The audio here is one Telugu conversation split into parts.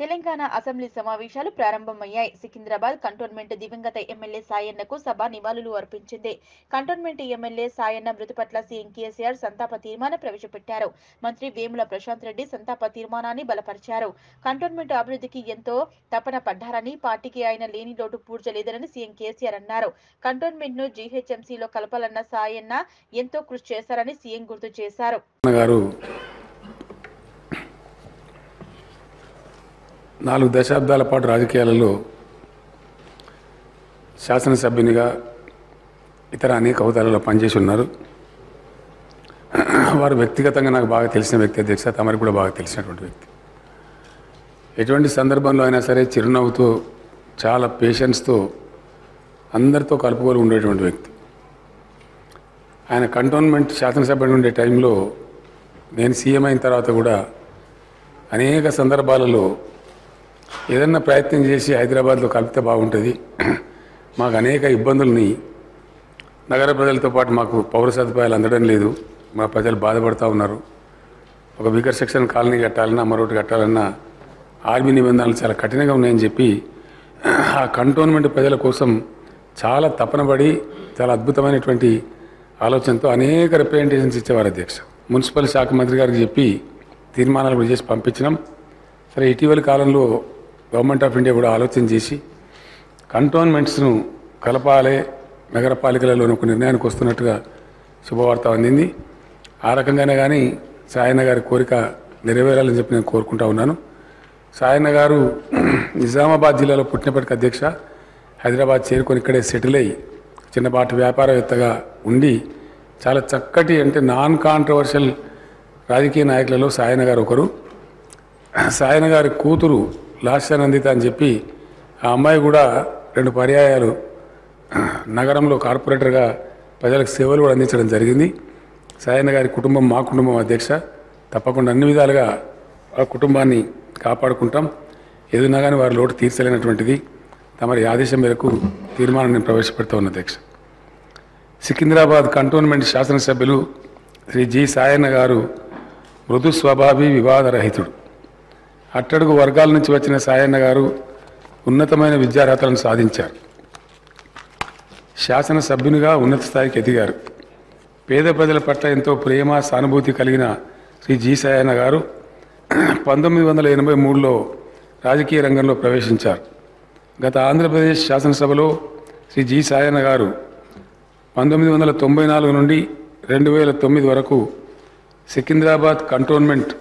తెలంగాణ అసెంబ్లీ సమావేశాలు ప్రారంభమయ్యాయి సికింద్రాబాద్ కంటోన్మెంట్ దివంగత ఎమ్మెల్యే సాయన్నకు సభ నివాళులు అర్పించింది కంటోన్మెంట్ ఎమ్మెల్యే సాయన్న మృతి పట్ల సీఎం కేసీఆర్ సంతాప తీర్మానం ప్రవేశపెట్టారు మంత్రి వేముల ప్రశాంత్ రెడ్డి సంతాప తీర్మానాన్ని బలపరిచారు కంటోన్మెంట్ అభివృద్ధికి ఎంతో తపన పడ్డారని పార్టీకి ఆయన లేని లోటు పూడ్చలేదని సీఎం కేసీఆర్ అన్నారు కంటోన్మెంట్ ను జీహెచ్ఎంసీలో కలపాలన్న సాయన్న ఎంతో కృషి చేశారని సీఎం గుర్తు చేశారు గారు నాలుగు దశాబ్దాల పాటు రాజకీయాలలో శాసనసభ్యునిగా ఇతర అనేక హోదాలలో పనిచేసి ఉన్నారు వారు వ్యక్తిగతంగా నాకు బాగా తెలిసిన వ్యక్తి అధ్యక్ష తమరికి కూడా బాగా తెలిసినటువంటి వ్యక్తి ఎటువంటి సందర్భంలో అయినా సరే చిరునవ్వుతో చాలా పేషెన్స్తో అందరితో కలుపుకొని ఉండేటువంటి వ్యక్తి ఆయన కంటోన్మెంట్ శాసనసభ్యుడు ఉండే టైంలో నేను సీఎం అయిన తర్వాత కూడా అనేక సందర్భాలలో ఏదన్నా ప్రయత్నం చేసి హైదరాబాద్లో కలిపితే బాగుంటుంది మాకు అనేక ఇబ్బందుల్ని నగర ప్రజలతో పాటు మాకు పౌర సదుపాయాలు అందడం లేదు మా ప్రజలు బాధపడుతూ ఉన్నారు ఒక వీకర్ సెక్షన్ కాలనీ కట్టాలన్నా మరొకటి కట్టాలన్నా ఆర్మీ నిబంధనలు చాలా కఠినంగా ఉన్నాయని చెప్పి ఆ కంటోన్మెంట్ ప్రజల కోసం చాలా తపనబడి చాలా అద్భుతమైనటువంటి ఆలోచనతో అనేక రిప్రజెంటేషన్స్ ఇచ్చేవారు అధ్యక్ష మున్సిపల్ శాఖ మంత్రి గారికి చెప్పి తీర్మానాలు కూడా చేసి పంపించినాం సరే ఇటీవలి కాలంలో గవర్నమెంట్ ఆఫ్ ఇండియా కూడా ఆలోచన చేసి కంటోన్మెంట్స్ను కలపాలి నగరపాలికలలో ఒక నిర్ణయానికి వస్తున్నట్టుగా శుభవార్త అందింది ఆ రకంగానే కానీ సాయన్న గారి కోరిక నెరవేరాలని చెప్పి నేను కోరుకుంటా ఉన్నాను సాయన్న గారు నిజామాబాద్ జిల్లాలో పుట్టినప్పటికీ అధ్యక్ష హైదరాబాద్ చేరుకొని ఇక్కడే సెటిల్ అయ్యి చిన్నపాటి వ్యాపారవేత్తగా ఉండి చాలా చక్కటి అంటే నాన్ కాంట్రవర్షియల్ రాజకీయ నాయకులలో సాయన గారు ఒకరు సాయన గారి కూతురు లాస్యానందిత అని చెప్పి ఆ అమ్మాయి కూడా రెండు పర్యాయాలు నగరంలో కార్పొరేటర్గా ప్రజలకు సేవలు కూడా అందించడం జరిగింది సాయన్న గారి కుటుంబం మా కుటుంబం అధ్యక్ష తప్పకుండా అన్ని విధాలుగా ఆ కుటుంబాన్ని కాపాడుకుంటాం ఏదైనా కానీ వారి లోటు తీర్చలేనటువంటిది తమరి ఆదేశం మేరకు తీర్మానాన్ని ప్రవేశపెడతా ఉన్న అధ్యక్ష సికింద్రాబాద్ కంటోన్మెంట్ శాసనసభ్యులు శ్రీ జి సాయన్న గారు మృదు స్వభావి వివాదరహితుడు అట్టడుగు వర్గాల నుంచి వచ్చిన సాయన్న గారు ఉన్నతమైన విద్యార్హతలను సాధించారు శాసనసభ్యునిగా ఉన్నత స్థాయికి ఎదిగారు పేద ప్రజల పట్ల ఎంతో ప్రేమ సానుభూతి కలిగిన శ్రీ జి సాయన్న గారు పంతొమ్మిది వందల ఎనభై మూడులో రాజకీయ రంగంలో ప్రవేశించారు గత ఆంధ్రప్రదేశ్ శాసనసభలో శ్రీ జి సాయన్న గారు పంతొమ్మిది వందల తొంభై నాలుగు నుండి రెండు వేల తొమ్మిది వరకు సికింద్రాబాద్ కంటోన్మెంట్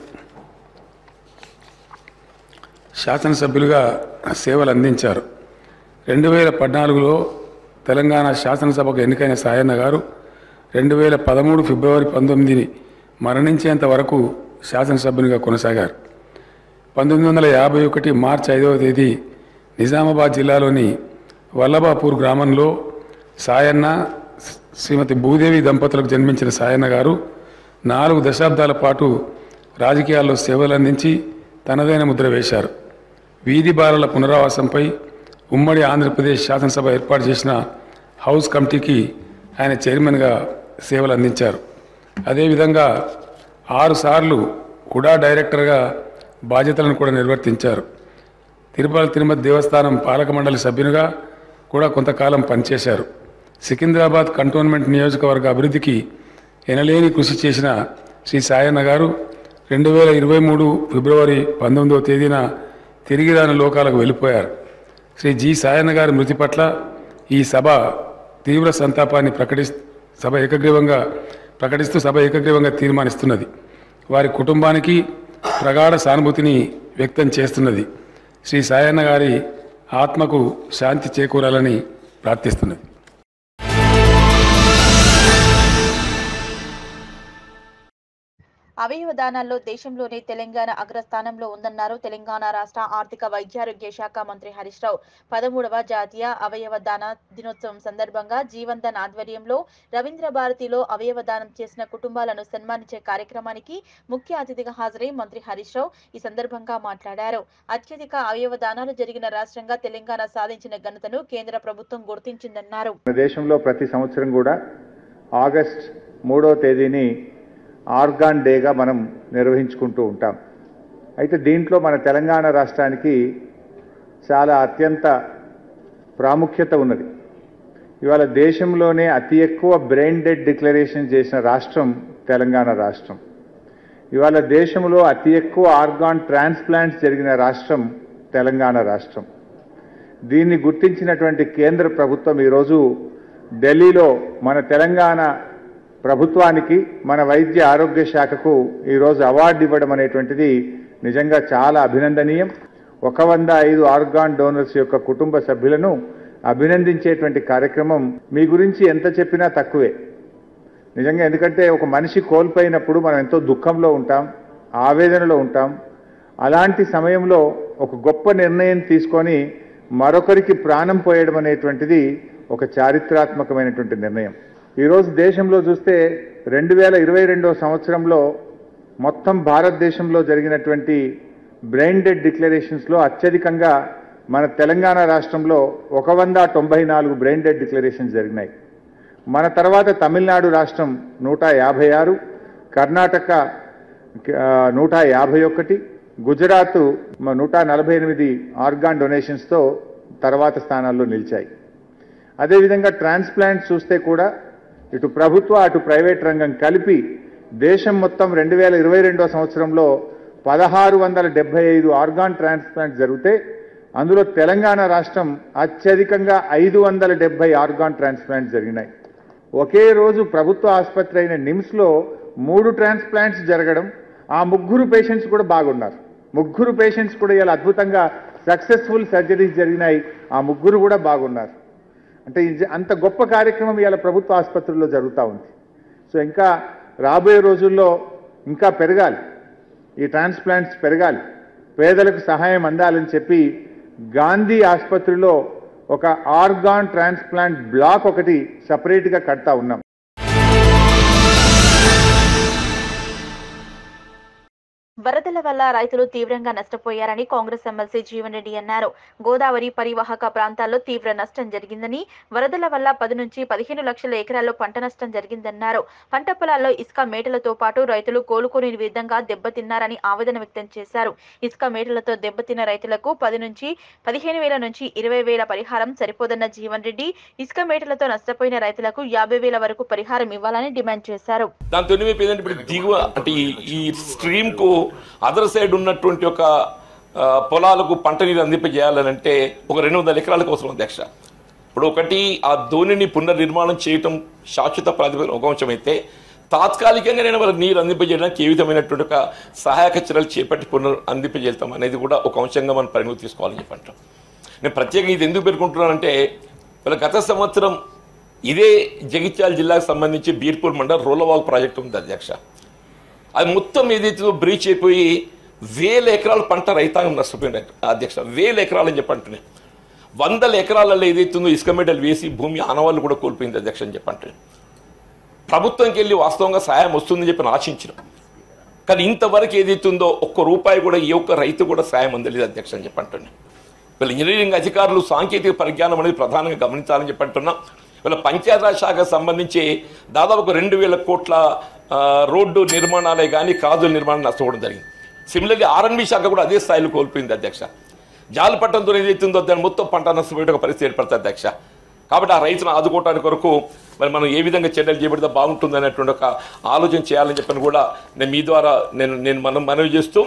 శాసనసభ్యులుగా సేవలు అందించారు రెండు వేల పద్నాలుగులో తెలంగాణ శాసనసభకు ఎన్నికైన సాయన్న గారు రెండు వేల పదమూడు ఫిబ్రవరి పంతొమ్మిదిని మరణించేంత వరకు శాసనసభ్యునిగా కొనసాగారు పంతొమ్మిది వందల యాభై ఒకటి మార్చి ఐదవ తేదీ నిజామాబాద్ జిల్లాలోని వల్లభాపూర్ గ్రామంలో సాయన్న శ్రీమతి భూదేవి దంపతులకు జన్మించిన సాయన్న గారు నాలుగు దశాబ్దాల పాటు రాజకీయాల్లో సేవలు అందించి తనదైన ముద్ర వేశారు వీధి బాలల పునరావాసంపై ఉమ్మడి ఆంధ్రప్రదేశ్ శాసనసభ ఏర్పాటు చేసిన హౌస్ కమిటీకి ఆయన చైర్మన్గా సేవలు అందించారు అదేవిధంగా ఆరు సార్లు కుడా డైరెక్టర్గా బాధ్యతలను కూడా నిర్వర్తించారు తిరుపతి తిరుమతి దేవస్థానం పాలక మండలి సభ్యునిగా కూడా కొంతకాలం పనిచేశారు సికింద్రాబాద్ కంటోన్మెంట్ నియోజకవర్గ అభివృద్ధికి ఎనలేని కృషి చేసిన శ్రీ సాయన్న గారు రెండు వేల ఇరవై మూడు ఫిబ్రవరి పంతొమ్మిదవ తేదీన తిరిగి రాని లోకాలకు వెళ్ళిపోయారు శ్రీ జి సాయన్న గారి మృతి పట్ల ఈ సభ తీవ్ర సంతాపాన్ని ప్రకటి సభ ఏకగ్రీవంగా ప్రకటిస్తూ సభ ఏకగ్రీవంగా తీర్మానిస్తున్నది వారి కుటుంబానికి ప్రగాఢ సానుభూతిని వ్యక్తం చేస్తున్నది శ్రీ సాయన్న గారి ఆత్మకు శాంతి చేకూరాలని ప్రార్థిస్తున్నది అవయవ దానాల్లో దేశంలోనే తెలంగాణ అగ్రస్థానంలో ఉందన్నారు తెలంగాణ రాష్ట్ర ఆర్థిక వైద్యారోగ్య శాఖ మంత్రి హరీష్ రావు పదమూడవ జాతీయ అవయవ దాన దినోత్సవం సందర్భంగా జీవన్ ధన్ ఆధ్వర్యంలో రవీంద్ర భారతిలో అవయవ దానం చేసిన కుటుంబాలను సన్మానించే కార్యక్రమానికి ముఖ్య అతిథిగా హాజరై మంత్రి హరీష్ రావు ఈ సందర్భంగా మాట్లాడారు అత్యధిక అవయవ దానాలు జరిగిన రాష్ట్రంగా తెలంగాణ సాధించిన ఘనతను కేంద్ర ప్రభుత్వం గుర్తించిందన్నారు మన దేశంలో ప్రతి సంవత్సరం కూడా ఆగస్ట్ మూడో తేదీని ఆర్గాన్ డేగా మనం నిర్వహించుకుంటూ ఉంటాం అయితే దీంట్లో మన తెలంగాణ రాష్ట్రానికి చాలా అత్యంత ప్రాముఖ్యత ఉన్నది ఇవాళ దేశంలోనే అతి ఎక్కువ బ్రెయిన్ డెడ్ డిక్లరేషన్ చేసిన రాష్ట్రం తెలంగాణ రాష్ట్రం ఇవాళ దేశంలో అతి ఎక్కువ ఆర్గాన్ ట్రాన్స్ప్లాంట్స్ జరిగిన రాష్ట్రం తెలంగాణ రాష్ట్రం దీన్ని గుర్తించినటువంటి కేంద్ర ప్రభుత్వం ఈరోజు ఢిల్లీలో మన తెలంగాణ ప్రభుత్వానికి మన వైద్య ఆరోగ్య శాఖకు ఈరోజు అవార్డు ఇవ్వడం అనేటువంటిది నిజంగా చాలా అభినందనీయం ఒక వంద ఐదు ఆర్గాన్ డోనర్స్ యొక్క కుటుంబ సభ్యులను అభినందించేటువంటి కార్యక్రమం మీ గురించి ఎంత చెప్పినా తక్కువే నిజంగా ఎందుకంటే ఒక మనిషి కోల్పోయినప్పుడు మనం ఎంతో దుఃఖంలో ఉంటాం ఆవేదనలో ఉంటాం అలాంటి సమయంలో ఒక గొప్ప నిర్ణయం తీసుకొని మరొకరికి ప్రాణం పోయడం అనేటువంటిది ఒక చారిత్రాత్మకమైనటువంటి నిర్ణయం ఈరోజు దేశంలో చూస్తే రెండు వేల ఇరవై రెండో సంవత్సరంలో మొత్తం భారతదేశంలో జరిగినటువంటి బ్రెయిన్ డెడ్ డిక్లరేషన్స్లో అత్యధికంగా మన తెలంగాణ రాష్ట్రంలో ఒక వంద తొంభై నాలుగు బ్రెయిన్ డెడ్ డిక్లరేషన్స్ జరిగినాయి మన తర్వాత తమిళనాడు రాష్ట్రం నూట యాభై ఆరు కర్ణాటక ఆ, నూట యాభై ఒకటి గుజరాత్ మ- నూట నలభై ఎనిమిది ఆర్గాన్ డొనేషన్స్తో తర్వాత స్థానాల్లో నిలిచాయి అదేవిధంగా ట్రాన్స్ప్లాంట్ చూస్తే కూడా ఇటు ప్రభుత్వ అటు ప్రైవేట్ రంగం కలిపి దేశం మొత్తం రెండు వేల ఇరవై రెండో సంవత్సరంలో పదహారు వందల డెబ్బై ఐదు ఆర్గాన్ ట్రాన్స్ప్లాంట్ జరిగితే అందులో తెలంగాణ రాష్ట్రం అత్యధికంగా ఐదు వందల డెబ్బై ఆర్గాన్ ట్రాన్స్ప్లాంట్ జరిగినాయి ఒకే రోజు ప్రభుత్వ ఆసుపత్రి అయిన నిమ్స్లో మూడు ట్రాన్స్ప్లాంట్స్ జరగడం ఆ ముగ్గురు పేషెంట్స్ కూడా బాగున్నారు ముగ్గురు పేషెంట్స్ కూడా ఇలా అద్భుతంగా సక్సెస్ఫుల్ సర్జరీస్ జరిగినాయి ఆ ముగ్గురు కూడా బాగున్నారు అంటే ఇది అంత గొప్ప కార్యక్రమం ఇవాళ ప్రభుత్వ ఆసుపత్రుల్లో జరుగుతూ ఉంది సో ఇంకా రాబోయే రోజుల్లో ఇంకా పెరగాలి ఈ ట్రాన్స్ప్లాంట్స్ పెరగాలి పేదలకు సహాయం అందాలని చెప్పి గాంధీ ఆసుపత్రిలో ఒక ఆర్గాన్ ట్రాన్స్ప్లాంట్ బ్లాక్ ఒకటి సపరేట్గా కడతా ఉన్నాం వరదల వల్ల రైతులు తీవ్రంగా నష్టపోయారని కాంగ్రెస్ ఎమ్మెల్సీ జీవన్ రెడ్డి అన్నారు గోదావరి పరివాహక ప్రాంతాల్లో తీవ్ర నష్టం జరిగిందని వరదల వల్ల పది నుంచి పదిహేను లక్షల ఎకరాల్లో పంట నష్టం జరిగిందన్నారు పంట పొలాల్లో ఇసుక మేటలతో పాటు రైతులు కోలుకోని విధంగా దెబ్బతిన్నారని ఆవేదన వ్యక్తం చేశారు ఇసుక మేటలతో దెబ్బతిన్న రైతులకు పది నుంచి పదిహేను వేల నుంచి ఇరవై వేల పరిహారం సరిపోదన్న జీవన్ రెడ్డి ఇసుక మేటలతో నష్టపోయిన రైతులకు యాభై వేల వరకు పరిహారం ఇవ్వాలని డిమాండ్ చేశారు దాంతో ఏమైపోయింది ఏంటంటే ఇప్పుడు దిగువ అంటే ఈ ఈ స్ట్రీమ్ కు అదర్ సైడ్ ఉన్నటువంటి ఒక ఆ, పొలాలకు పంట నీరు అందింపజేయాలని అంటే ఒక రెండు వందల ఎకరాలకు అవసరం అధ్యక్ష ఇప్పుడు ఒకటి ఆ ధోనిని పునర్నిర్మాణం చేయటం శాశ్వత ప్రాతిపదికన ఒక అంశం అయితే తాత్కాలికంగా నేను వాళ్ళకి నీరు అందింపజేయడానికి ఏ విధమైనటువంటి ఒక సహాయక చర్యలు చేపట్టి పునర్ అందింపజేస్తాం అనేది కూడా ఒక అంశంగా మనం పరిగణలోకి తీసుకోవాలని చెప్పంటాం నేను ప్రత్యేకంగా ఇది ఎందుకు పేర్కొంటున్నానంటే వీళ్ళ గత సంవత్సరం ఇదే జగిత్యాల జిల్లాకు సంబంధించి బీర్పూర్ మండలం రోలవాగు ప్రాజెక్టు ఉంది అధ్యక్ష అది మొత్తం ఏదైతే బ్రీచ్ అయిపోయి వేల ఎకరాల పంట రైతాంగం నష్టపోయింది అధ్యక్ష వేల ఎకరాలు అని చెప్పంటున్నాయి వందల ఎకరాలలో ఏదైతుందో ఇసుక మెడలు వేసి భూమి ఆనవాళ్ళు కూడా కోల్పోయింది అధ్యక్ష అని చెప్పంటున్నాయి ప్రభుత్వంకి వెళ్ళి వాస్తవంగా సహాయం వస్తుందని చెప్పి ఆశించిన కానీ ఇంతవరకు ఏదైతుందో ఒక్క రూపాయి కూడా ఏ ఒక్క రైతు కూడా సాయం అందలేదు అధ్యక్ష అని చెప్పంటున్నాయి వీళ్ళ ఇంజనీరింగ్ అధికారులు సాంకేతిక పరిజ్ఞానం అనేది ప్రధానంగా గమనించాలని చెప్పంటున్నాం వీళ్ళ పంచాయతీరాజ్ శాఖకు సంబంధించి దాదాపు ఒక రెండు వేల కోట్ల ఆ, రోడ్డు నిర్మాణాలే కానీ కాజుల నిర్మాణం నష్టపోవడం జరిగింది సిమిలర్లీ ఆర్ఎన్బి శాఖ కూడా అదే స్థాయిలో కోల్పోయింది అధ్యక్ష జాలపట్టంతో ఏదైతుందో దాని మొత్తం పంట నష్టపోయే ఒక పరిస్థితి ఏర్పడుతుంది అధ్యక్ష కాబట్టి ఆ రైతును ఆదుకోవడానికి కొరకు మరి మనం ఏ విధంగా చర్యలు చేపడితే బాగుంటుంది అనేటువంటి ఒక ఆలోచన చేయాలని చెప్పని కూడా నేను మీ ద్వారా నేను నేను మనం మనవి చేస్తూ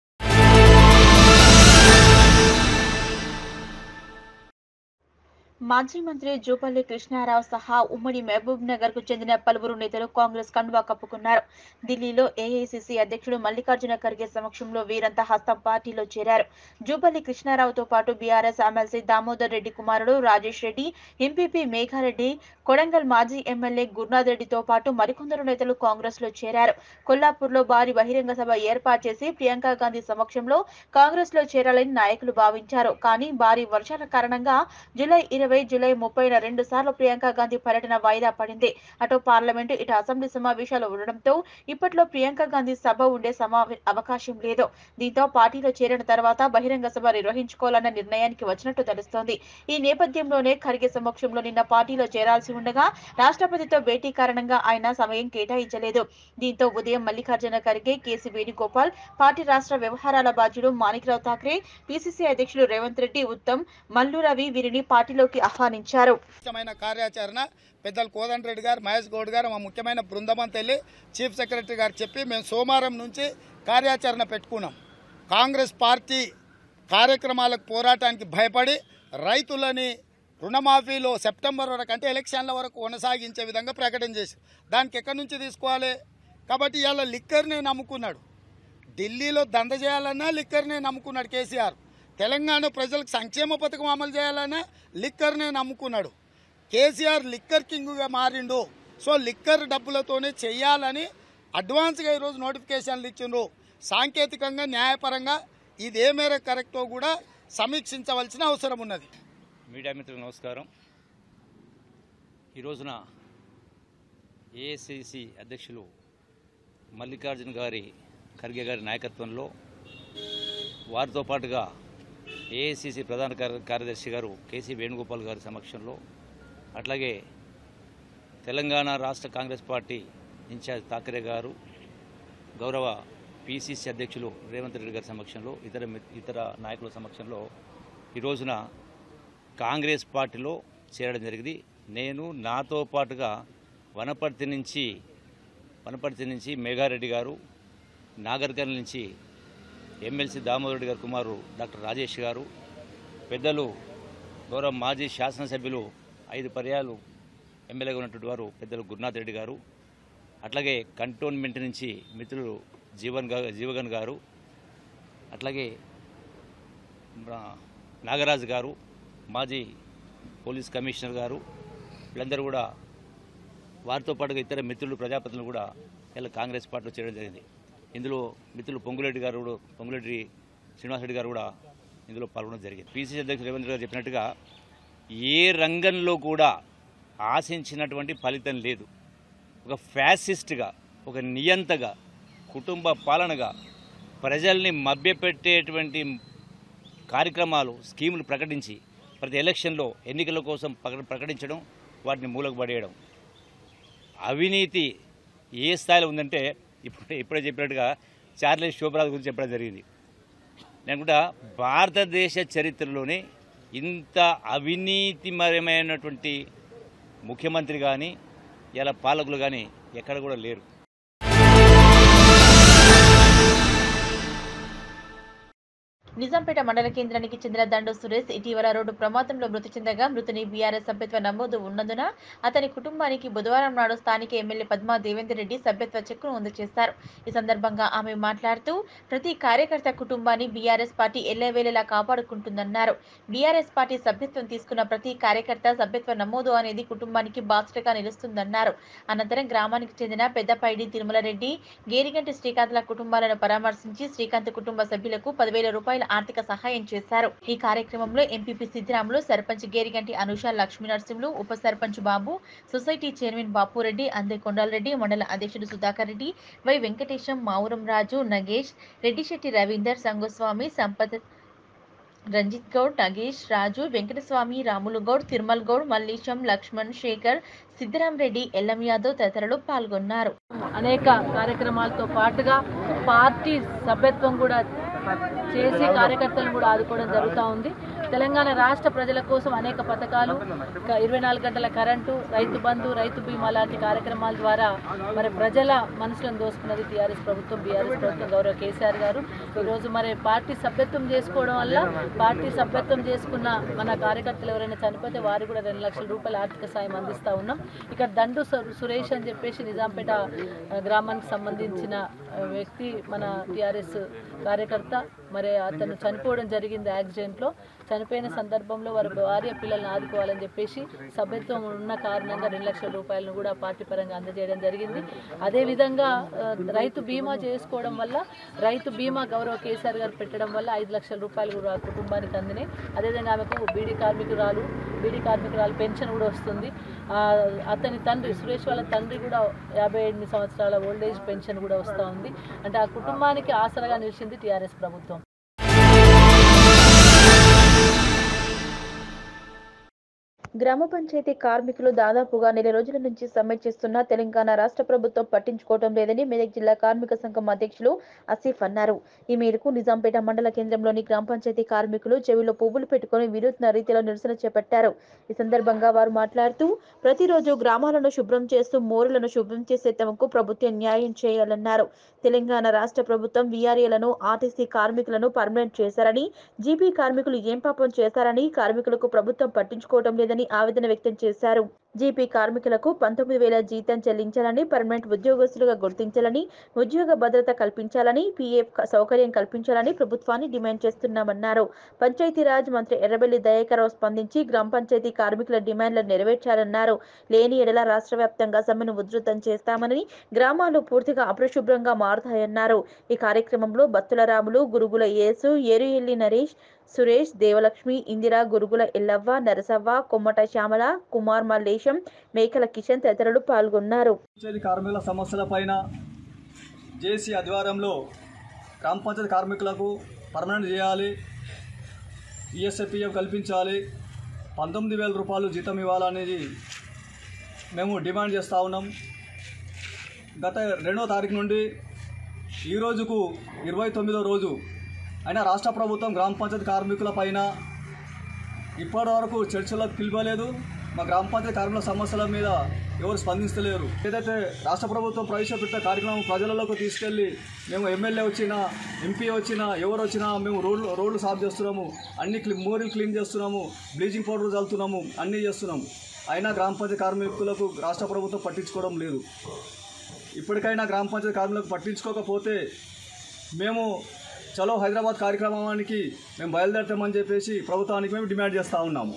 మాజీ మంత్రి జూపల్లి కృష్ణారావు సహా ఉమ్మడి మహబూబ్ నగర్ కు చెందిన పలువురు నేతలు కాంగ్రెస్ కండువా కప్పుకున్నారు ఢిల్లీలో ఏఐసిసి అధ్యక్షుడు మల్లికార్జున ఖర్గే సమక్షంలో వీరంతా హస్తం పార్టీలో చేరారు జూపల్లి కృష్ణారావుతో పాటు బీఆర్ఎస్ ఎమ్మెల్సీ దామోదర్ రెడ్డి కుమారుడు రాజేష్ రెడ్డి ఎంపీపీ మేఘారెడ్డి కొడంగల్ మాజీ ఎమ్మెల్యే గురునాథ్ రెడ్డితో పాటు మరికొందరు నేతలు కాంగ్రెస్ లో చేరారు కొల్లాపూర్లో భారీ బహిరంగ సభ ఏర్పాటు చేసి ప్రియాంక గాంధీ సమక్షంలో కాంగ్రెస్ లో చేరాలని నాయకులు భావించారు కానీ భారీ వర్షాల కారణంగా జూలై ఇరవై ఇరవై జూలై ముప్పైన రెండు సార్లు ప్రియాంక గాంధీ పర్యటన వాయిదా పడింది అటు పార్లమెంటు ఇటు అసెంబ్లీ సమావేశాలు ఉండడంతో ఇప్పట్లో ప్రియాంక గాంధీ సభ ఉండే సమావే అవకాశం లేదు దీంతో పార్టీలో చేరిన తర్వాత బహిరంగ సభ నిర్వహించుకోవాలన్న నిర్ణయానికి వచ్చినట్టు తెలుస్తోంది ఈ నేపథ్యంలోనే ఖర్గే సమక్షంలో నిన్న పార్టీలో చేరాల్సి ఉండగా రాష్ట్రపతితో భేటీ కారణంగా ఆయన సమయం కేటాయించలేదు దీంతో ఉదయం మల్లికార్జున ఖర్గే కేసీ వేణుగోపాల్ పార్టీ రాష్ట్ర వ్యవహారాల బాధ్యుడు మాణిక్రావు ఠాక్రే పిసిసి అధ్యక్షులు రేవంత్ రెడ్డి ఉత్తమ్ మల్లు రవి వీరిని పార్టీలోకి ఆహ్వానించారు ముఖ్యమైన కార్యాచరణ పెద్దలు కోదండ రెడ్డి గారు మహేష్ గౌడ్ గారు మా ముఖ్యమైన బృందం అంతా వెళ్ళి చీఫ్ సెక్రటరీ గారు చెప్పి మేము సోమవారం నుంచి కార్యాచరణ పెట్టుకున్నాం కాంగ్రెస్ పార్టీ కార్యక్రమాలకు పోరాటానికి భయపడి రైతులని రుణమాఫీలో సెప్టెంబర్ వరకు అంటే ఎలక్షన్ల వరకు కొనసాగించే విధంగా ప్రకటన చేశారు దానికి ఎక్కడి నుంచి తీసుకోవాలి కాబట్టి ఇవాళ లిక్కర్నే నమ్ముకున్నాడు ఢిల్లీలో దంద చేయాలన్నా లిక్కర్నే నమ్ముకున్నాడు కేసీఆర్ తెలంగాణ ప్రజలకు సంక్షేమ పథకం అమలు చేయాలన్నా లిక్కర్నే నమ్ముకున్నాడు కేసీఆర్ లిక్కర్ కింగ్గా మారిండు సో లిక్కర్ డబ్బులతోనే చెయ్యాలని అడ్వాన్స్గా ఈరోజు నోటిఫికేషన్లు ఇచ్చిండ్రు సాంకేతికంగా న్యాయపరంగా ఇది ఏ మేరకు కరెక్టో కూడా సమీక్షించవలసిన అవసరం ఉన్నది మీడియా మిత్రులకు నమస్కారం ఈ రోజున ఏఐసిసి అధ్యక్షులు మల్లికార్జున గారి ఖర్గే గారి నాయకత్వంలో వారితో పాటుగా ఏఐసిసి ప్రధాన కార్య- కార్యదర్శి గారు కేసీ వేణుగోపాల్ గారి సమక్షంలో అట్లాగే తెలంగాణ రాష్ట్ర కాంగ్రెస్ పార్టీ ఇన్ఛార్జ్ థాకరే గారు గౌరవ పిసిసి అధ్యక్షులు రేవంత్ రెడ్డి గారి సమక్షంలో ఇతర మి- ఇతర నాయకుల సమక్షంలో ఈ రోజున కాంగ్రెస్ పార్టీలో చేరడం జరిగింది నేను నాతో పాటుగా వనపర్తి నుంచి వనపర్తి నుంచి మేఘారెడ్డి గారు నాగర్కర్ల నుంచి ఎమ్మెల్సీ దామోదర్ రెడ్డి గారి కుమారు డాక్టర్ రాజేష్ గారు పెద్దలు గౌరవ మాజీ శాసనసభ్యులు ఐదు పర్యాలు ఎమ్మెల్యేగా ఉన్నటువంటి వారు పెద్దలు గురునాథ్ రెడ్డి గారు అట్లాగే కంటోన్మెంట్ నుంచి మిత్రులు జీవన్ గా జీవగన్ గారు అట్లాగే మన నాగరాజు గారు మాజీ పోలీస్ కమిషనర్ గారు వీళ్ళందరూ కూడా వారితో పాటుగా ఇతర మిత్రులు ప్రజాపతులు కూడా ఇలా కాంగ్రెస్ పార్టీలో చేరడం జరిగింది ఇందులో మిత్రులు పొంగులెడ్డి గారు కూడా పొంగులెడ్డి శ్రీనివాసరెడ్డి గారు కూడా ఇందులో పాల్గొనడం జరిగింది పిసిసి అధ్యక్షుడు రేవంత్ గారు చెప్పినట్టుగా ఏ రంగంలో కూడా ఆశించినటువంటి ఫలితం లేదు ఒక ఫ్యాసిస్ట్గా ఒక నియంతగా కుటుంబ పాలనగా ప్రజల్ని మభ్యపెట్టేటువంటి కార్యక్రమాలు స్కీములు ప్రకటించి ప్రతి ఎలక్షన్లో ఎన్నికల కోసం ప్రక- ప్రకటించడం వాటిని మూలకు పడేయడం అవినీతి ఏ స్థాయిలో ఉందంటే ఇప్పుడు ఇప్పుడే చెప్పినట్టుగా చార్లెస్ శోభరాజ్ గురించి చెప్పడం జరిగింది నేను అనుకుంటా భారతదేశ చరిత్రలోనే ఇంత అవినీతిమయమైనటువంటి ముఖ్యమంత్రి కానీ ఇలా పాలకులు కానీ ఎక్కడ కూడా లేరు నిజాంపేట మండల కేంద్రానికి చెందిన దండు సురేష్ ఇటీవల రోడ్డు ప్రమాదంలో మృతి చెందగా మృతుని బీఆర్ఎస్ సభ్యత్వ నమోదు ఉన్నందున అతని కుటుంబానికి బుధవారం నాడు స్థానిక ఎమ్మెల్యే పద్మా దేవేందర్ రెడ్డి సభ్యత్వ చెక్కును అందజేశారు ఈ సందర్భంగా ఆమె మాట్లాడుతూ ప్రతి కార్యకర్త కుటుంబాన్ని బీఆర్ఎస్ పార్టీ ఎల్లవేళలా కాపాడుకుంటుందన్నారు బీఆర్ఎస్ పార్టీ సభ్యత్వం తీసుకున్న ప్రతి కార్యకర్త సభ్యత్వ నమోదు అనేది కుటుంబానికి బాధ్యతగా నిలుస్తుందన్నారు అనంతరం గ్రామానికి చెందిన పెద్దపైడి తిరుమల రెడ్డి గేరిగంటి శ్రీకాంత్ల కుటుంబాలను పరామర్శించి శ్రీకాంత్ కుటుంబ సభ్యులకు పదివేల రూపాయల ఆర్థిక సహాయం చేశారు ఈ కార్యక్రమంలో ఎంపీపీ సిద్దిరాములు సర్పంచ్ గేరిగంటి అనుష లక్ష్మీ నరసింహులు ఉప సర్పంచ్ బాబు సొసైటీ చైర్మన్ బాపురెడ్డి అందే కొండాలరెడ్డి మండల అధ్యక్షుడు సుధాకర్ రెడ్డి వై వెంకటేశం మావురం రాజు నగేష్ రెడ్డిశెట్టి రవీందర్ సంగస్వామి సంపత్ రంజిత్ గౌడ్ నగేష్ రాజు వెంకటస్వామి రాములు గౌడ్ తిరుమల్ గౌడ్ మల్లేశం లక్ష్మణ్ శేఖర్ సిద్దిరాం రెడ్డి ఎల్లం యాదవ్ తదితరులు పాల్గొన్నారు అనేక కార్యక్రమాలతో పాటుగా పార్టీ సభ్యత్వం కూడా చేసి కార్యకర్తలను కూడా ఆదుకోవడం జరుగుతూ ఉంది తెలంగాణ రాష్ట్ర ప్రజల కోసం అనేక పథకాలు ఇంకా ఇరవై నాలుగు గంటల కరెంటు రైతు బంధు రైతు బీమా లాంటి కార్యక్రమాల ద్వారా మరి ప్రజల మనసులను దోసుకున్నది టీఆర్ఎస్ ప్రభుత్వం బీఆర్ఎస్ ప్రభుత్వం గౌరవ కేసీఆర్ గారు ఈరోజు మరి పార్టీ సభ్యత్వం చేసుకోవడం వల్ల పార్టీ సభ్యత్వం చేసుకున్న మన కార్యకర్తలు ఎవరైనా చనిపోతే వారికి కూడా రెండు లక్షల రూపాయల ఆర్థిక సాయం అందిస్తూ ఉన్నాం ఇక్కడ దండు సు- సురేష్ అని చెప్పేసి నిజాంపేట ఆ, గ్రామానికి సంబంధించిన ఆ, వ్యక్తి మన టీఆర్ఎస్ కార్యకర్త మరి అతను చనిపోవడం జరిగింది యాక్సిడెంట్లో చనిపోయిన సందర్భంలో వారి భార్య పిల్లల్ని ఆదుకోవాలని చెప్పేసి సభ్యత్వం ఉన్న కారణంగా రెండు లక్షల రూపాయలను కూడా పార్టీ పరంగా అందజేయడం జరిగింది అదేవిధంగా ఆ, రైతు బీమా చేసుకోవడం వల్ల రైతు బీమా గౌరవ కేసీఆర్ గారు పెట్టడం వల్ల ఐదు లక్షల రూపాయలు కూడా ఆ కుటుంబానికి అందినాయి అదేవిధంగా ఆమెకు బీడీ కార్మికురాలు బీడీ కార్మికురాలు పెన్షన్ కూడా వస్తుంది ఆ, అతని తండ్రి సురేష్ వాళ్ళ తండ్రి కూడా యాభై ఎనిమిది సంవత్సరాల ఓల్డ్ ఏజ్ పెన్షన్ కూడా వస్తూ ఉంది అంటే ఆ కుటుంబానికి ఆసరగా నిలిచింది టీఆర్ఎస్ ప్రభుత్వం గ్రామ పంచాయతీ కార్మికులు దాదాపుగా నెల రోజుల నుంచి సమ్మె చేస్తున్న తెలంగాణ రాష్ట్ర ప్రభుత్వం పట్టించుకోవడం లేదని మెదక్ జిల్లా కార్మిక సంఘం అధ్యక్షులు అసీఫ్ అన్నారు ఈ మేరకు నిజాంపేట మండల కేంద్రంలోని గ్రామ పంచాయతీ కార్మికులు చెవిలో పువ్వులు పెట్టుకుని వినూత్న రీతిలో నిరసన చేపట్టారు ఈ సందర్భంగా వారు మాట్లాడుతూ ప్రతిరోజు గ్రామాలను శుభ్రం చేస్తూ మోరులను శుభ్రం చేసే తమకు ప్రభుత్వం న్యాయం చేయాలన్నారు తెలంగాణ రాష్ట్ర ప్రభుత్వం వీఆర్ఏలను ఆర్టీసీ కార్మికులను పర్మనెంట్ చేశారని జీపీ కార్మికులు ఏం పాపం చేశారని కార్మికులకు ప్రభుత్వం పట్టించుకోవడం లేదని ఆవేదన వ్యక్తం చేశారు జీపీ కార్మికులకు పంతొమ్మిది వేల జీతం చెల్లించాలని పర్మనెంట్ ఉద్యోగస్తులుగా గుర్తించాలని ఉద్యోగ భద్రత కల్పించాలని పీఎఫ్ సౌకర్యం కల్పించాలని ప్రభుత్వాన్ని డిమాండ్ చేస్తున్నామన్నారు పంచాయతీరాజ్ మంత్రి ఎర్రబెల్లి దయాకరావు స్పందించి గ్రామ పంచాయతీ కార్మికుల డిమాండ్లను నెరవేర్చాలన్నారు లేని ఎడల రాష్ట్ర వ్యాప్తంగా సమ్మెను ఉధృతం చేస్తామని గ్రామాలు పూర్తిగా అపరిశుభ్రంగా మారుతాయన్నారు ఈ కార్యక్రమంలో బత్తుల రాములు గురుగుల యేసు ఏరుయెల్లి నరేష్ సురేష్ దేవలక్ష్మి ఇందిరా గురుగుల ఎల్లవ్వ నరసవ్వ కొమ్మట శ్యామల కుమార్ మల్లేశం మేకల కిషన్ తదితరులు పాల్గొన్నారు పంచాయతీ కార్మికుల సమస్యలపైన జేసీ ఆధ్వర్యంలో గ్రామ పంచాయతీ కార్మికులకు పర్మనెంట్ చేయాలి ఈఎస్ఐపిఎఫ్ కల్పించాలి పంతొమ్మిది వేల రూపాయలు జీతం ఇవ్వాలనేది మేము డిమాండ్ చేస్తూ ఉన్నాం గత రెండో తారీఖు నుండి ఈ రోజుకు ఇరవై తొమ్మిదో రోజు అయినా రాష్ట్ర ప్రభుత్వం గ్రామ పంచాయతీ కార్మికుల పైన ఇప్పటి వరకు చర్చలకు పిలవలేదు మా గ్రామ పంచాయతీ కార్మికుల సమస్యల మీద ఎవరు స్పందిస్తలేరు ఏదైతే రాష్ట్ర ప్రభుత్వం ప్రవేశపెట్టిన కార్యక్రమం ప్రజలలోకి తీసుకెళ్ళి మేము ఎమ్మెల్యే వచ్చినా ఎంపీ వచ్చినా ఎవరు వచ్చినా మేము రోడ్లు రోడ్లు సాఫ్ చేస్తున్నాము అన్ని క్లీ మోరీలు క్లీన్ చేస్తున్నాము బ్లీచింగ్ పౌడర్ చల్లుతున్నాము అన్నీ చేస్తున్నాము అయినా గ్రామ పంచాయతీ కార్మికులకు రాష్ట్ర ప్రభుత్వం పట్టించుకోవడం లేదు ఇప్పటికైనా గ్రామ పంచాయతీ కార్మికులకు పట్టించుకోకపోతే మేము చలో హైదరాబాద్ కార్యక్రమానికి మేము బయలుదేరుతామని చెప్పేసి ప్రభుత్వానికి మేము డిమాండ్ చేస్తూ ఉన్నాము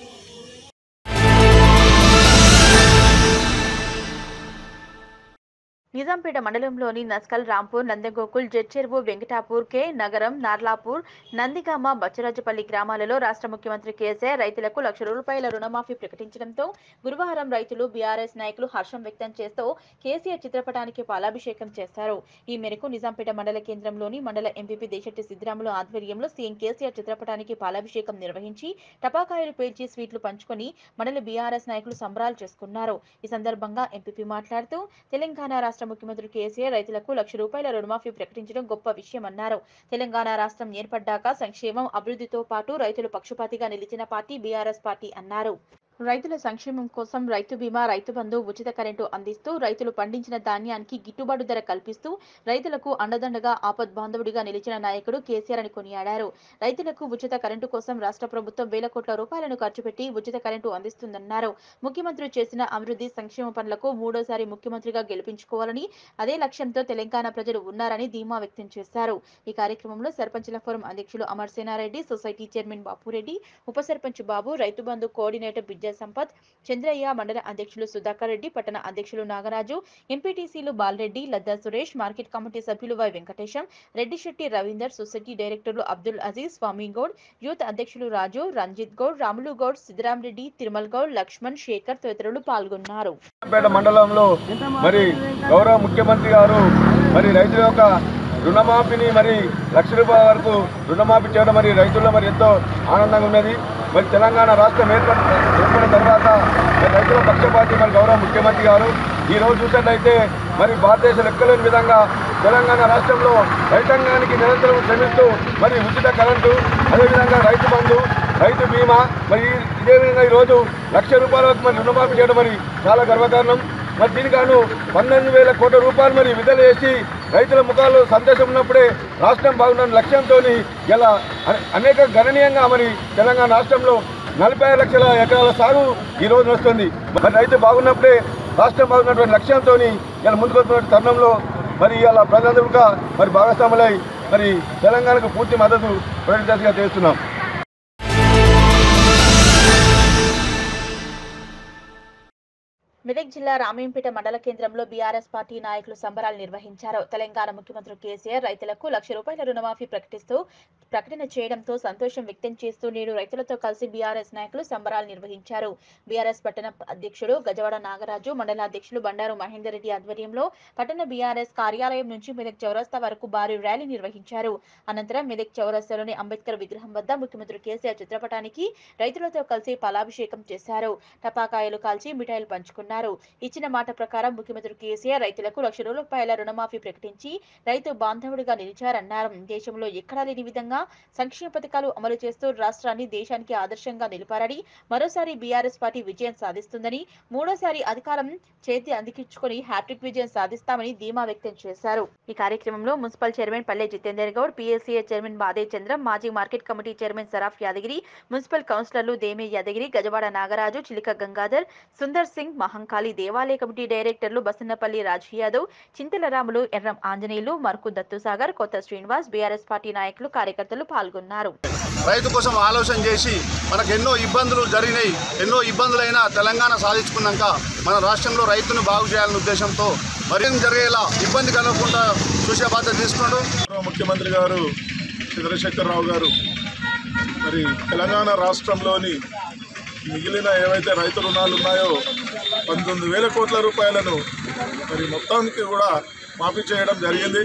నిజాంపేట మండలంలోని నస్కల్ రాంపూర్ నందగోకుల్ జడ్చెరువు వెంకటాపూర్ కే నగరం నార్లాపూర్ నందిగామ బచ్చరాజపల్లి గ్రామాలలో రాష్ట్ర ముఖ్యమంత్రి కేసీఆర్ రైతులకు లక్ష రూపాయల రుణమాఫీ ప్రకటించడంతో గురువారం రైతులు బీఆర్ఎస్ నాయకులు హర్షం వ్యక్తం చేస్తూ కేసీఆర్ చిత్రపటానికి పాలాభిషేకం చేశారు ఈ మేరకు నిజాంపేట మండల కేంద్రంలోని మండల ఎంపీపీ దేశెట్టి సిద్దిరాములు ఆధ్వర్యంలో సీఎం కేసీఆర్ చిత్రపటానికి పాలాభిషేకం నిర్వహించి టపాకాయలు పేర్చి స్వీట్లు పంచుకొని మండల బీఆర్ఎస్ నాయకులు సంబరాలు చేసుకున్నారు ఈ సందర్భంగా ఎంపీపీ మాట్లాడుతూ తెలంగాణ రాష్ట్ర ముఖ్యమంత్రి కేసీఆర్ రైతులకు లక్ష రూపాయల రుణమాఫీ ప్రకటించడం గొప్ప విషయమన్నారు తెలంగాణ రాష్ట్రం ఏర్పడ్డాక సంక్షేమం అభివృద్ధితో పాటు రైతులు పక్షపాతిగా నిలిచిన పార్టీ బీఆర్ఎస్ పార్టీ అన్నారు రైతుల సంక్షేమం కోసం రైతు బీమా రైతు బంధు ఉచిత కరెంటు అందిస్తూ రైతులు పండించిన ధాన్యానికి గిట్టుబాటు ధర కల్పిస్తూ రైతులకు అండదండగా ఆపద్ బాంధవుడిగా నిలిచిన నాయకుడు కేసీఆర్ అని కొనియాడారు రైతులకు ఉచిత కరెంటు కోసం రాష్ట్ర ప్రభుత్వం వేల కోట్ల రూపాయలను ఖర్చు పెట్టి ఉచిత కరెంటు అందిస్తుందన్నారు ముఖ్యమంత్రి చేసిన అభివృద్ధి సంక్షేమ పనులకు మూడోసారి ముఖ్యమంత్రిగా గెలిపించుకోవాలని అదే లక్ష్యంతో తెలంగాణ ప్రజలు ఉన్నారని ధీమా వ్యక్తం చేశారు ఈ కార్యక్రమంలో సర్పంచుల ఫోరం అధ్యక్షులు అమర్ సేనారెడ్డి సొసైటీ చైర్మన్ బాపురెడ్డి ఉప సర్పంచ్ బాబు రైతు బంధు కోఆర్డినేటర్ విద్యా సంపత్ చంద్రయ్య మండల అధ్యక్షులు సుధాకర్ రెడ్డి పట్టణ అధ్యక్షులు నాగరాజు ఎంపీటీసీలు బాలరెడ్డి లద్దా సురేష్ మార్కెట్ కమిటీ సభ్యులు వై వెంకటేశం రెడ్డిశెట్టి రవీందర్ సొసైటీ డైరెక్టర్లు అబ్దుల్ అజీజ్ స్వామి గౌడ్ యూత్ అధ్యక్షులు రాజు రంజిత్ గౌడ్ రాములు గౌడ్ సిద్ధరాం రెడ్డి తిరుమల్ గౌడ్ లక్ష్మణ్ శేఖర్ తదితరులు పాల్గొన్నారు పేట మండలంలో మరి గౌరవ ముఖ్యమంత్రి గారు మరి రైతుల యొక్క రుణమాఫీని మరి లక్ష రూపాయల వరకు రుణమాఫీ చేయడం మరి రైతుల్లో మరి ఎంతో ఆనందంగా ఉన్నది మరి తెలంగాణ రాష్ట్రం ఏర్పడి ఏర్పడిన తర్వాత మరి రైతుల పక్షపాతి మరి గౌరవ ముఖ్యమంత్రి గారు ఈ రోజు చూసినట్లయితే మరి భారతదేశ లెక్కలేని విధంగా తెలంగాణ రాష్ట్రంలో రైతాంగానికి నిరంతరం శ్రమిస్తూ మరి ఉచిత కరెంటు అదేవిధంగా రైతు బంధు రైతు బీమా మరి ఇదే విధంగా ఈరోజు లక్ష రూపాయల వరకు మరి రుణమాఫీ చేయడం మరి చాలా గర్వకారణం మరి దీనికాను పంతొమ్మిది వేల కోట్ల రూపాయలు మరి విడుదల చేసి రైతుల ముఖాల్లో సంతోషం ఉన్నప్పుడే రాష్ట్రం బాగున్న లక్ష్యంతో ఇలా అనే- అనేక గణనీయంగా మరి తెలంగాణ రాష్ట్రంలో నలభై ఐదు లక్షల ఎకరాల సాగు ఈ రోజు వస్తుంది మరి రైతు బాగున్నప్పుడే రాష్ట్రం బాగున్నటువంటి లక్ష్యంతో ఇలా ముందుకు వస్తున్న తరుణంలో మరి ఇలా ప్రజలందరూ కూడా మరి భాగస్వాములై మరి తెలంగాణకు పూర్తి మద్దతు ప్రకటించాల్సిగా చేస్తున్నాం మెదక్ జిల్లా రామేంపేట మండల కేంద్రంలో బీఆర్ఎస్ పార్టీ నాయకులు సంబరాలు నిర్వహించారు తెలంగాణ ముఖ్యమంత్రి కేసీఆర్ రైతులకు లక్ష రూపాయల రుణమాఫీ ప్రకటిస్తూ ప్రకటన చేయడంతో సంతోషం వ్యక్తం చేస్తూ నేడు రైతులతో కలిసి బీఆర్ఎస్ నాయకులు సంబరాలు నిర్వహించారు బీఆర్ఎస్ పట్టణ అధ్యక్షుడు గజవాడ నాగరాజు మండల అధ్యక్షులు బండారు మహేందర్ రెడ్డి ఆధ్వర్యంలో పట్టణ బీఆర్ఎస్ కార్యాలయం నుంచి మెదక్ చౌరస్తా వరకు భారీ ర్యాలీ నిర్వహించారు అనంతరం మెదక్ చౌరస్తాలోని అంబేద్కర్ విగ్రహం వద్ద ముఖ్యమంత్రి కేసీఆర్ చిత్రపటానికి రైతులతో కలిసి పాలాభిషేకం చేశారు టపాకాయలు కాల్చి మిఠాయిలు పంచుకున్నారు ఇచ్చిన మాట ప్రకారం ముఖ్యమంత్రి కేసీఆర్ రైతులకు లక్ష రూపాయల రుణమాఫీ ప్రకటించి రైతు బాంధవుడిగా నిలిచారన్నారు దేశంలో ఎక్కడా లేని విధంగా సంక్షేమ పథకాలు అమలు చేస్తూ రాష్ట్రాన్ని దేశానికి ఆదర్శంగా నిలిపారని మరోసారి బీఆర్ఎస్ పార్టీ విజయం సాధిస్తుందని మూడోసారి అధికారం చేతి అందికించుకొని హ్యాట్రిక్ విజయం సాధిస్తామని ధీమా వ్యక్తం చేశారు ఈ కార్యక్రమంలో మున్సిపల్ చైర్మన్ పల్లె జితేందర్ గౌడ్ పీఎస్సీఏ చైర్మన్ బాదే చంద్రం మాజీ market committee chairman Saraf Yadagiri municipal కౌన్సిలర్లు దేమే యాదగిరి గజవాడ నాగరాజు చిలిక గంగాధర్ సుందర్ సింగ్ మహంకాళి దేవాలయ కమిటీ డైరెక్టర్లు బసన్నపల్లి రాజ్ యాదవ్ చింతల రాములు ఎర్రం ఆంజనేయులు మర్కు దత్తుసాగర్ కొత్త శ్రీనివాస్ బీఆర్ఎస్ పార్టీ నాయకులు కార్యకర్తలు పాల్గొన్నారు రైతు కోసం ఆలోచన చేసి మనకు ఎన్నో ఇబ్బందులు జరిగినాయి ఎన్నో ఇబ్బందులైనా తెలంగాణ సాధించుకున్నాక మన రాష్ట్రంలో రైతును బాగు చేయాలనే ఉద్దేశంతో మరేం జరిగేలా ఇబ్బంది కలగకుండా చూసే బాధ్యత తీసుకున్నాడు ముఖ్యమంత్రి గారు చంద్రశేఖరరావు గారు మరి తెలంగాణ రాష్ట్రంలోని మిగిలిన ఏవైతే రైతు రుణాలు ఉన్నాయో పంతొమ్మిది వేల కోట్ల రూపాయలను మరి మొత్తానికి కూడా మాఫీ చేయడం జరిగింది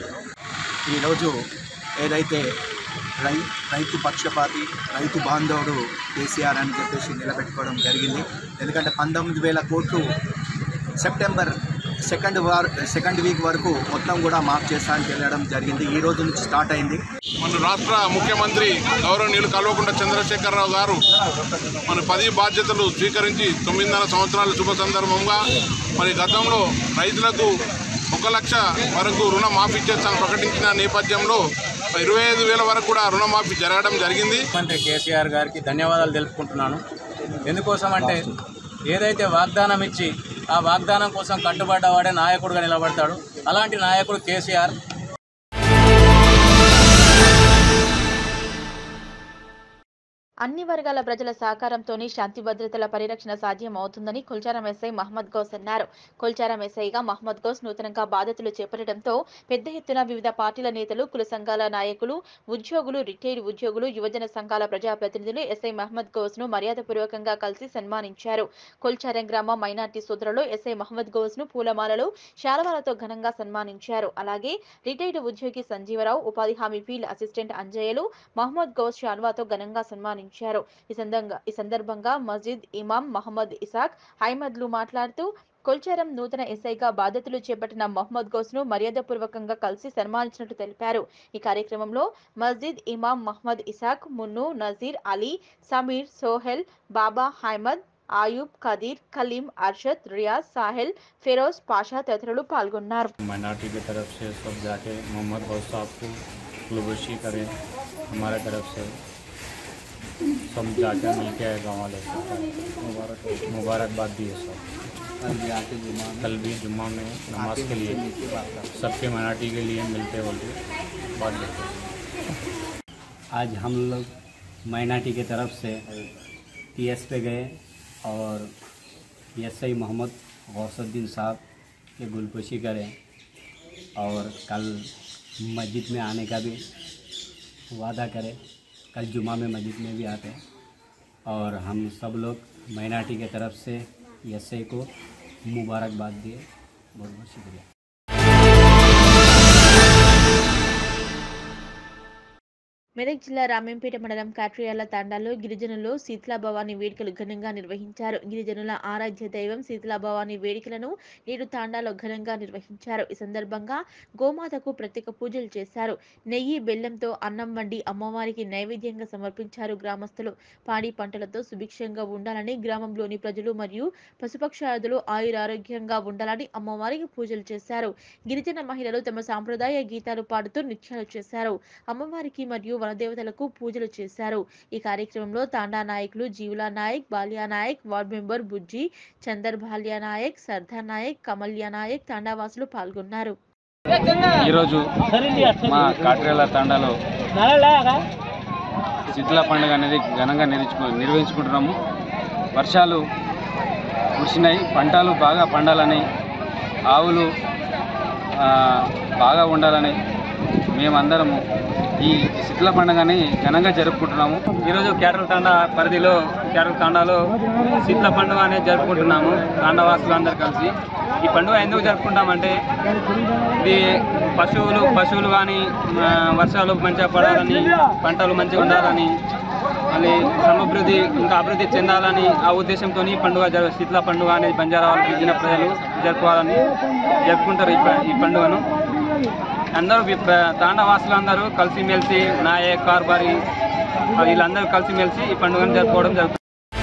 ఈరోజు ఏదైతే రై రైతు పక్షపాతి రైతు బాంధవుడు కేసీఆర్ అని చెప్పేసి నిలబెట్టుకోవడం జరిగింది ఎందుకంటే పంతొమ్మిది వేల కోట్లు September second war second week వరకు మొత్తం కూడా మాఫ్ చేస్తా అని తెలియడం జరిగింది ఈ రోజు నుంచి స్టార్ట్ అయింది మన రాష్ట్ర ముఖ్యమంత్రి గౌరవనీయులు కల్వకుంట్ల చంద్రశేఖరరావు గారు మన పది బాధ్యతలు స్వీకరించి తొమ్మిదిన్నర సంవత్సరాల శుభ సందర్భంగా మరి గతంలో రైతులకు ఒక లక్ష వరకు రుణ మాఫీ చేస్తాను ప్రకటించిన నేపథ్యంలో ఇరవై ఐదు వేల వరకు కూడా రుణమాఫీ జరగడం జరిగింది ముఖ్యమంత్రి కేసీఆర్ గారికి ధన్యవాదాలు తెలుపుకుంటున్నాను ఎందుకోసం అంటే ఏదైతే వాగ్దానం ఇచ్చి ఆ వాగ్దానం కోసం కట్టుబడ్డవాడే నాయకుడుగా నిలబడతాడు అలాంటి నాయకుడు కేసీఆర్ అన్ని వర్గాల ప్రజల సహకారంతోనే శాంతి భద్రతల పరిరక్షణ సాధ్యం అవుతుందని కుల్చారం ఎస్ఐ మహమ్మద్ గౌస్ అన్నారు కుల్చారం ఎస్ఐగా మహమ్మద్ గౌస్ నూతనంగా బాధ్యతలు చేపట్టడంతో పెద్ద ఎత్తున వివిధ పార్టీల నేతలు కుల సంఘాల నాయకులు ఉద్యోగులు రిటైర్డ్ ఉద్యోగులు యువజన సంఘాల ప్రజాప్రతినిధులు ఎస్ఐ మహమ్మద్ గౌస్ ను మర్యాదపూర్వకంగా కలిసి సన్మానించారు కొల్చారం గ్రామ మైనార్టీ సోదరులు ఎస్ఐ మహమ్మద్ గౌస్ ను పూలమాలలు శాలవాలతో ఘనంగా సన్మానించారు అలాగే రిటైర్డ్ ఉద్యోగి సంజీవరావు ఉపాధి హామీ ఫీల్డ్ అసిస్టెంట్ అంజయ్యలు మహమ్మద్ గౌస్ శాల్వాతో ఘనంగా సన్మానించారు ఈ సందర్భంగా ఈ సందర్భంగా మస్జిద్ ఇమాం మహమ్మద్ ఇసాక్ హైమద్లు మాట్లాడుతూ కొల్చారం నూతన ఎస్ఐగా బాధ్యతలు చేపట్టిన మహమ్మద్ గౌస్ ను మర్యాదపూర్వకంగా కలిసి సన్మానించినట్టు తెలిపారు ఈ కార్యక్రమంలో మస్జిద్ ఇమాం మహమ్మద్ ఇసాక్ మున్ను నజీర్ అలీ సమీర్ సోహెల్ బాబా హైమద్ ఆయూబ్ కదీర్ కలీం అర్షద్ రియాజ్ సాహెల్ ఫిరోజ్ పాషా తదితరులు పాల్గొన్నారు माइनॉरिटी की तरफ से सब जाके मोहम्मद गौस साहब को ग्लोबशी करें हमारे तरफ से सब जाके मिल के आए गाँव वाले से मुबारकबाद दिए सब कल भी जुम्मा में नमाज के लिए सबके माइनॉरिटी के लिए मिलते बोलते बात देते आज हम लोग माइनॉरिटी की तरफ से पीएस पे गए और एसआई मोहम्मद गौसुद्दीन साहब के गुलपोशी करें और कल मस्जिद में आने का भी वादा करें कल जुमा में मस्जिद में भी आते हैं और हम सब लोग माइनॉरिटी के तरफ से एसआई को मुबारकबाद दिए बहुत बहुत शुक्रिया మెదక్ జిల్లా రామేంపేట మండలం కాట్రియాల తాండాలో గిరిజనులు శీతలా భవాని వేడుకలు ఘనంగా నిర్వహించారు గిరిజనుల ఆరాధ్య దైవం శీతలా భవాని వేడుకలను నేడు తాండాలో ఘనంగా నిర్వహించారు ఈ సందర్భంగా గోమాతకు ప్రత్యేక పూజలు చేశారు నెయ్యి బెల్లంతో అన్నం వండి అమ్మవారికి నైవేద్యంగా సమర్పించారు గ్రామస్తులు పాడి పంటలతో సుభిక్షంగా ఉండాలని గ్రామంలోని ప్రజలు మరియు పశుపక్షాదులు ఆయురారోగ్యంగా ఉండాలని అమ్మవారికి పూజలు చేశారు గిరిజన మహిళలు తమ సాంప్రదాయ గీతాలు పాడుతూ నృత్యాలు చేశారు అమ్మవారికి మరియు వనదేవతలకు పూజలు చేశారు ఈ కార్యక్రమంలో తాండా నాయకులు జీవులా నాయక్ బాలియా నాయక్ వార్డ్ మెంబర్ బుజ్జి చందర్ భాలియా నాయక్ సర్దార్ నాయక్ కమల్యా నాయక్ తాండావాసులు పాల్గొన్నారు ఈరోజు మా కాట్రేల తాండాలో శీతల పండుగ అనేది ఘనంగా నిర్వహించుకు నిర్వహించుకుంటున్నాము వర్షాలు కురిసినాయి పంటలు బాగా పండాలని ఆవులు ఆ, బాగా ఉండాలని మేమందరము ఈ శిథిల పండుగని ఘనంగా జరుపుకుంటున్నాము ఈరోజు కేరళ తాండా పరిధిలో కేరళ తాండాలో శీతల పండుగ అనేది జరుపుకుంటున్నాము తాండవాసులు అందరు కలిసి ఈ పండుగ ఎందుకు జరుపుకుంటామంటే ఇది పశువులు పశువులు కానీ వర్షాలు మంచిగా పడాలని పంటలు మంచిగా ఉండాలని మళ్ళీ సమృద్ధి ఇంకా అభివృద్ధి చెందాలని ఆ ఉద్దేశంతో ఈ పండుగ జరు శీతల పండుగ అనేది బంజారా వాళ్ళు గిరిజన ప్రజలు జరుపుకోవాలని జరుపుకుంటారు ఈ ప- ఈ పండుగను అందరూ వి- ప- తాండవాసులు అందరూ కలిసిమెలిసి నాయక్ కార్బారి వీళ్ళందరూ కలిసిమెలిసి ఈ పండుగను జరుపుకోవడం జరుగుతుంది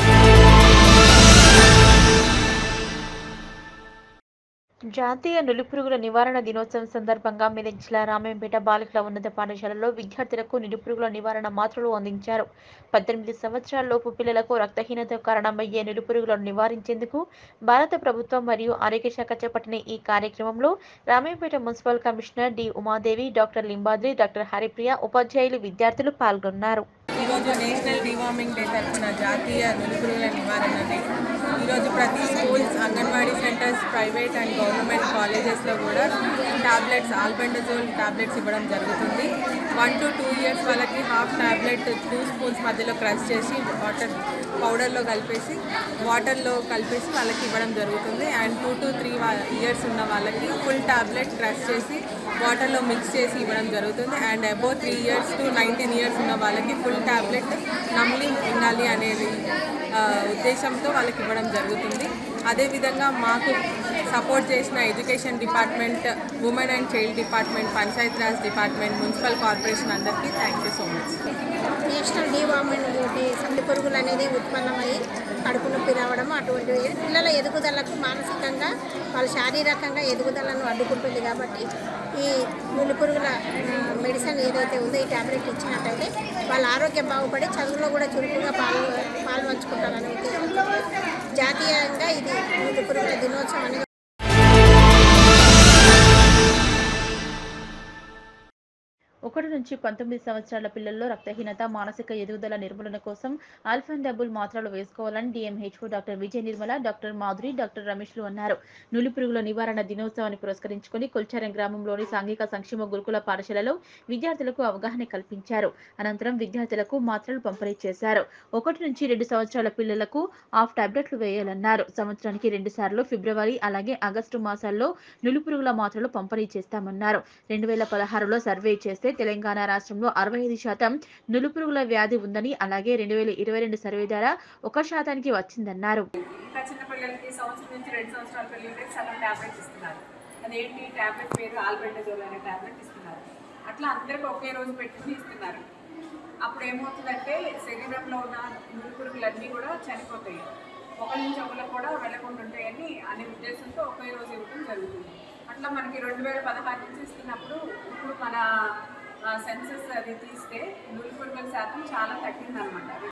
జాతీయ నులిపురుగుల నివారణ దినోత్సవం సందర్భంగా మెదక్ జిల్లా రామేంపేట బాలికల ఉన్నత పాఠశాలలో విద్యార్థులకు నులిపురుగుల నివారణ మాత్రలు అందించారు పద్దెనిమిది సంవత్సరాల లోపు పిల్లలకు రక్తహీనత కారణమయ్యే నులిపురుగులను నివారించేందుకు భారత ప్రభుత్వం మరియు ఆరోగ్య శాఖ చేపట్టిన ఈ కార్యక్రమంలో Ramayampet municipal commissioner D Umadevi doctor Limbadri doctor Haripriya ఉపాధ్యాయులు విద్యార్థులు పాల్గొన్నారు ఈరోజు నేషనల్ డివార్మింగ్ డే తరఫున జాతీయ నులిపురుగుల నివారణని ఈరోజు ప్రతి schools anganwadi centres private and government కాలేజెస్లో కూడా టాబ్లెట్స్ ఆల్బెండజోల్ టాబ్లెట్స్ ఇవ్వడం జరుగుతుంది వన్ టు టూ ఇయర్స్ వాళ్ళకి హాఫ్ టాబ్లెట్ టూ స్పూన్స్ మధ్యలో క్రష్ చేసి వాటర్ పౌడర్లో కలిపేసి వాటర్లో కలిపేసి వాళ్ళకి ఇవ్వడం జరుగుతుంది and two to three years ఉన్న వాళ్ళకి ఫుల్ టాబ్లెట్ క్రష్ చేసి వాటర్లో మిక్స్ చేసి ఇవ్వడం జరుగుతుంది and above three years to nineteen years ఉన్న వాళ్ళకి ఫుల్ టాబ్లెట్ నమ్లి ఉండాలి అనేది ఆ, ఉద్దేశంతో వాళ్ళకి ఇవ్వడం జరుగుతుంది అదేవిధంగా మాకు సపోర్ట్ చేసిన education department women and child department Panchayat Raj department municipal corporation అందరికీ thank you so much national deworming day సంది పురుగులు అనేది ఉత్పన్నమై కడుపు నొప్పి రావడం అటువంటి పిల్లల ఎదుగుదలకు మానసికంగా వాళ్ళ శారీరకంగా ఎదుగుదలను అడ్డుకుంటుంది కాబట్టి ఈ నులి పురుగుల ఆ, మెడిసిన్ ఏదైతే ఉందో ఈ టాబ్లెట్ ఇచ్చినట్టయితే వాళ్ళ ఆరోగ్యం బాగుపడి చదువులో కూడా చురుకుగా పాలు పాల్పంచుకుంటారనే ఉద్దేశంతో జాతీయంగా ఇది నులి పురుగుల దినోత్సవం అనేది ఒకటి నుంచి పంతొమ్మిది సంవత్సరాల పిల్లల్లో రక్తహీనత మానసిక ఎదుగుదల నిర్మూలన కోసం ఆల్ఫాన్ డబుల్ మాత్రలు వేసుకోవాలని DMHO doctor Vijaya Nirmala doctor Madhuri doctor రమేష్లు అన్నారు నులి పురుగుల నివారణ దినోత్సవాన్ని పురస్కరించుకొని కొల్చారం గ్రామంలోని సాంఘిక సంక్షేమ గురుకుల పాఠశాలలో విద్యార్థులకు అవగాహన కల్పించారు అనంతరం విద్యార్థులకు మాత్రలు పంపిణీ చేశారు ఒకటి నుంచి రెండు సంవత్సరాల పిల్లలకు హాఫ్ టాబ్లెట్లు వేయాలన్నారు సంవత్సరానికి రెండు సార్లు ఫిబ్రవరి అలాగే ఆగస్టు మాసాల్లో నులి పురుగుల మాత్రలు పంపిణీ చేస్తామన్నారు రెండు వేల పదహారులో సర్వే చేస్తే తెలంగాణ రాష్ట్రంలో అరవై ఐదు శాతం నులిపురుగుల వ్యాధి ఉందని అలాగే రెండు వేల ఇరవై రెండు సర్వే ద్వారా ఒక శాతానికి వచ్చిందన్నారు ఇంకా చిన్న పిల్లలకి సంవత్సరం నుంచి రెండు సంవత్సరాల పిల్లలకి సగం ట్యాబ్లెట్స్ ఇస్తున్నారు అదేంటి ట్యాబ్లెట్ పేరు ఆల్బెండజోల్ అనే ట్యాబ్లెట్ ఇస్తున్నారు అట్లా అందరికి ఒకే రోజు పెట్టుకుని ఇస్తున్నారు అప్పుడు ఏమవుతుందంటే శరీరంలో ఉన్న నులిపురుగులన్నీ కూడా చనిపోతాయి ఒకరి నుంచి ఒకరికి కూడా వెళ్లకుండా ఉంటాయని అనే ఉద్దేశంతో ఒకే రోజు ఇవ్వడం జరుగుతుంది అట్లా మనకి రెండు వేల పదహారు నుంచి ఇస్తున్నప్పుడు ఇప్పుడు మన సెన్సెస్ అది తీస్తే నులిపురుగుల శాతం చాలా తగ్గిందనమాట